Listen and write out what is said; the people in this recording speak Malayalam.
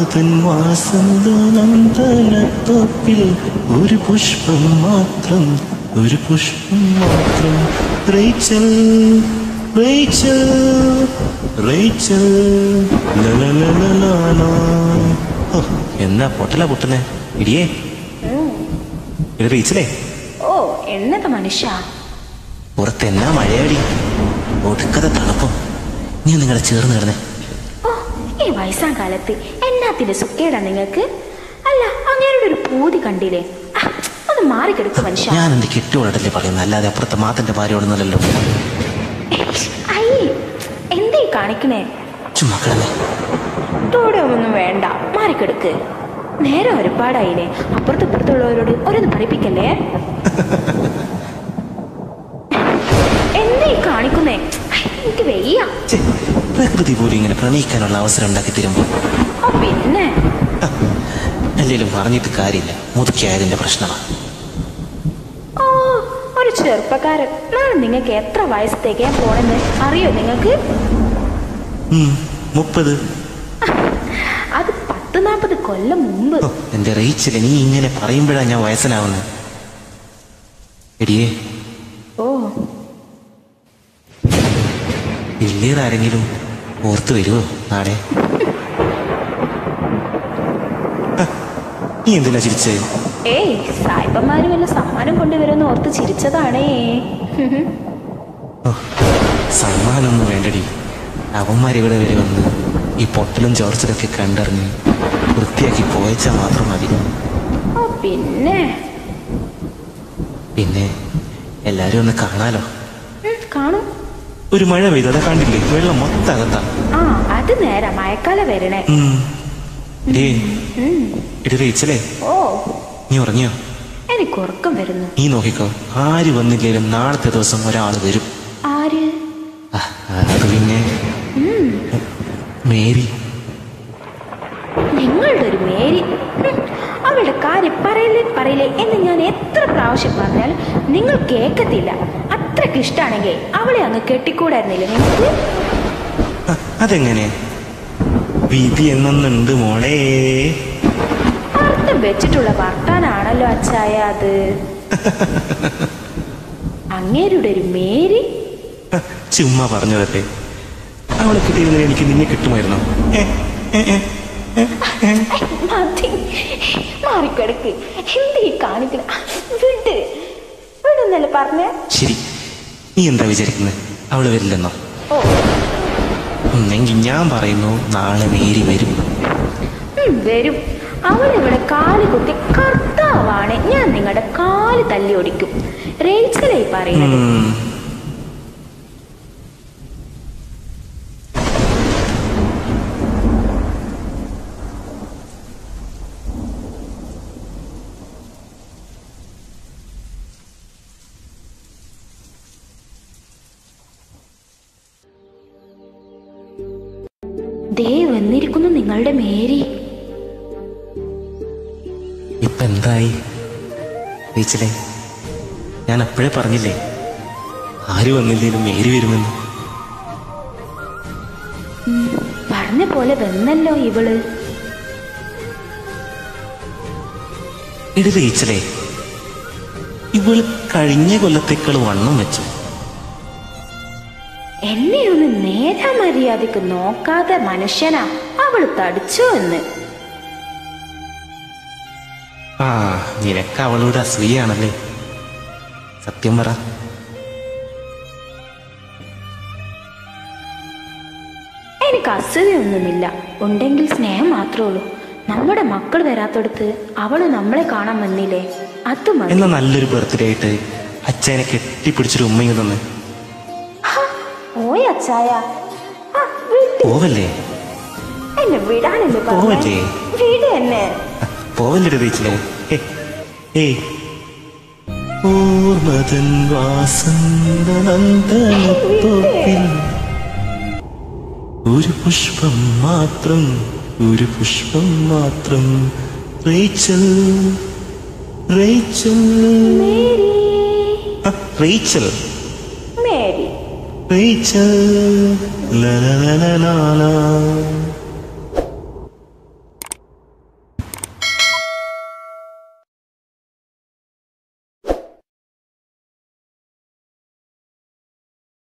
ഓർമ്മതൻ വാസന്തനന്ദനത്തോപ്പിൽ ഒരു പുഷ്പം മാത്രം ഒരു പുഷ്പം മാത്രം റേച്ചൽ റേച്ചൽ റേച്ചൽ ലലലലലാലാ. ഓ, എന്നാ പൊട്ടല പൊട്ടുന്നേ ഇടിയേ ഇത് റീച്ചലേ ഓ എന്നത മനുഷ്യ പുറത്ത് എന്നാ മഴയടി ഒടുക്കത്തെ തണുപ്പും നീ നിങ്ങളെ ചേർന്ന് കിടന്നേ ഓ ഈ വയസ്സാം കാലത്ത് എന്നാത്തിന്റെ സുക്കേടാ നിങ്ങൾക്ക് അല്ല അങ്ങേരുടെ ഒരു പൂതി കണ്ടില്ലേ ആ, ഒന്ന് മാറിക്കെടുക്കും മനുഷ്യ ഞാൻ എന്റെ കെട്ടിയോടല്ലേ പറയുന്നത് അല്ലാതെ അപ്പുറത്തെ മാത്തന്റെ ഭാര്യയോടൊന്നുമല്ലല്ലോ ഐ എന്തേ കാണിക്കണേ ചുമ്മാ കിടന്നേ തോടെ ഒന്നും വേണ്ട മാറിക്കെടുക്ക് നേരെ ഒരുപാടായില്ലേ അപ്പുറത്ത് ഇപ്പുറത്തുള്ളവരോട് ഓരോന്ന് പറയിപ്പിക്കല്ലേ എന്തേ കാണിക്കുന്നേ ഐ, എനിക്ക് വെയ്യ ഛെ, പ്രകൃതി പോലും ഇങ്ങനെ പ്രണയിക്കാനുള്ള അവസരം ഉണ്ടാക്കി തരുമ്പോ ഓ പിന്നെ അല്ലെങ്കിലും പറഞ്ഞിട്ട് കാര്യമില്ല മുതുക്കിയായതിന്റെ പ്രശ്നമാണ് ഓ ഒരു ചെറുപ്പക്കാരൻ നാളെ നിങ്ങൾക്ക് എത്ര വയസ്സത്തേക്കാ പോണെന്ന് അറിയോ നിങ്ങൾക്ക് ഉം, മുപ്പത് അത് പത്ത് നാൽപ്പത് കൊല്ലം മുമ്പ് ഓ, എന്റെ റേച്ചില് നീ ഇങ്ങനെ പറയുമ്പോഴാ ഞാൻ വയസ്സനാവുന്നത് എടിയേ ഓ വലിയതാരെങ്കിലും ഓർത്തു വരുമോ നാളെ ഹ, നീ എന്തിനാ ചിരിച്ചേ ഏയ് സായിപ്പന്മാര് വല്ല സമ്മാനം കൊണ്ടുവരുമെന്ന് ഓർത്ത് ചിരിച്ചതാണേ ഓ, സമ്മാനമൊന്നും വേണ്ടടി അവന്മാരിവിടെ വരെ വന്ന് ഈ പൊട്ടലും ചോർച്ചലൊക്കെ കണ്ടറിഞ്ഞ് വൃത്തിയാക്കി പോയച്ചാൽ മാത്രം മതി ഓ പിന്നെ പിന്നെ എല്ലാരും ഒന്ന് കാണാലോ ഉം, കാണും ഒരു മഴ പെയ്തു അതാ കണ്ടില്ലേ വെള്ളം മൊത്തം അകത്താ ആ അത് നേരെ മഴക്കാലം വരണേ ഉം. ഡേ ഉം. എടി റീച്ചലേ ഓ നീ ഉറങ്ങിയോ എനിക്ക് ഉറക്കം വരുന്നു നീ നോക്കിക്കോ ആര് വന്നില്ലേലും നാളത്തെ ദിവസം ഒരാൾ വരും ആര് ആ, അത് പിന്നെ ഉം, മേരി നിങ്ങളുടെ ഒരു മേരി ഉം, അവളുടെ കാര്യം പറയില്ലേ പറയില്ലേ എന്ന് ഞാൻ എത്ര പ്രാവശ്യം പറഞ്ഞാലും നിങ്ങൾ കേൾക്കത്തില്ല അത്രയ്ക്ക് ഇഷ്ടമാണെങ്കിൽ അവളെ അങ്ങ് കെട്ടിക്കൂടായിരുന്നില്ല നിങ്ങൾക്ക് ആ, അതെങ്ങനെ വിധി എന്നൊന്നുണ്ട് മോളെ അർത്ഥം വെച്ചിട്ടുള്ള വർത്താനാണല്ലോ അച്ചായ അത് അങ്ങേരുടെ ഒരു മേരി ആ, ചുമ്മാ പറഞ്ഞതല്ലേ അവളെ കിട്ടിയിരുന്നെങ്കിൽ എനിക്ക് നിന്നെ കിട്ടുമായിരുന്നോ ഏ, ഏ, ഏ, ഏ, ഏ. മതി മാറിക്കിടക്ക് എന്തീ കാണിക്കണ വിട് വിടുന്നല്ലേ പറഞ്ഞ ശരി നീ എന്താ വിചാരിക്കുന്നത് അവള് വരില്ലെന്നോ ഓ എങ്കിൽ ഞാൻ പറയുന്നു നാളെ മേരി വരും ഉം, വരും അവളിവിടെ കാല് കുത്തി കർത്താവാണ് ഞാൻ നിങ്ങളുടെ കാല് തല്ലി ഓടിക്കും റേച്ചലായി പറയുന്നത് ഉം. ദേ വന്നിരിക്കുന്നു നിങ്ങളുടെ മേരി ഇപ്പൊ എന്തായി റീച്ചലേ ഞാൻ അപ്പോഴേ പറഞ്ഞില്ലേ ആര് വന്നില്ലേലും മേരി വരുമെന്ന് പറഞ്ഞ പോലെ വന്നല്ലോ ഇവള് ഇടി റീച്ചലേ ഇവള് കഴിഞ്ഞ കൊല്ലത്തേക്കാൾ വണ്ണം വെച്ചു എന്നെ ഒന്ന് നേരാ മര്യാദക്ക് നോക്കാതെ മനുഷ്യനാ അവൾ തടിച്ചോ എന്ന് ആ നിനക്ക് അവളോട് അസൂയാണല്ലേ സത്യം പറ എനിക്ക് അസൂയൊന്നുമില്ല ഉണ്ടെങ്കിൽ സ്നേഹം മാത്രമേ ഉള്ളൂ നമ്മുടെ മക്കൾ വരാത്തടത്ത് അവള് നമ്മളെ കാണാൻ വന്നില്ലേ അത് മതി എന്നാ നല്ലൊരു ബർത്ത്ഡേ ആയിട്ട് അച്ഛനെ കെട്ടിപ്പിടിച്ചൊരു ഉമ്മയും തന്നെ ഓയ അച്ചായ ആ, വിട്. പോവല്ലേ എന്നെ വിടാനല്ലേ പറഞ്ഞേ? പോവല്ലേ? വിട് എന്നെ പോവല്ലേ റീച്ചലേ ഏയ് ഓർമ്മതൻ വാസന്തനന്ദനത്തോപ്പിൽ ഒരു പുഷ്പം മാത്രം ഒരു പുഷ്പം മാത്രം റേച്ചൽ റേച്ചൽ മേരി ആ, റേച്ചൽ മേരി റേച്ചൽ ലലലലലാലാ